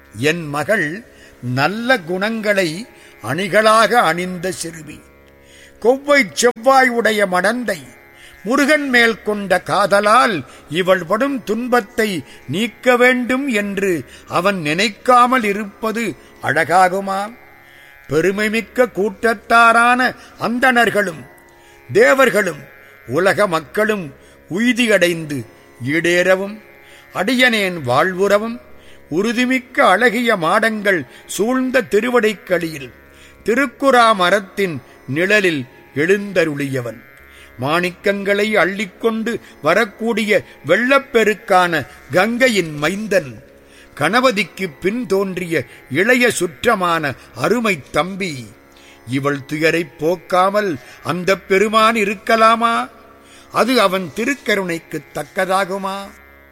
என் மகள் நல்ல குணங்களை அணிகளாக அணிந்த சிறுமி கொவ்வை செவ்வாய் உடைய மடந்தை முருகன் மேல் கொண்ட காதலால் இவள் படும் துன்பத்தை நீக்க வேண்டும் என்று அவன் நினைக்காமல் இருப்பது அழகாகுமா பெருமைமிக்க கூட்டத்தாரான அந்தணர்களும் தேவர்களும் உலக மக்களும் உய்தியடைந்து ஈடேறவும் அடியனேன் வாழ்வுறவும் உறுதிமிக்க அழகிய மாடங்கள் சூழ்ந்த திருவடைக்களியில் திருக்குறா மரத்தின் நிழலில் எழுந்தருளியவன் மாணிக்கங்களை அள்ளிக்கொண்டு வரக்கூடிய வெள்ளப்பெருக்கான கங்கையின் மைந்தன் கணபதிக்கு பின் தோன்றிய இளைய சுற்றமான அருமை தம்பி இவள் துயரைப் போக்காமல் அந்த பெருமான் இருக்கலாமா அது அவன் திருக்கருணைக்குத் தக்கதாகுமா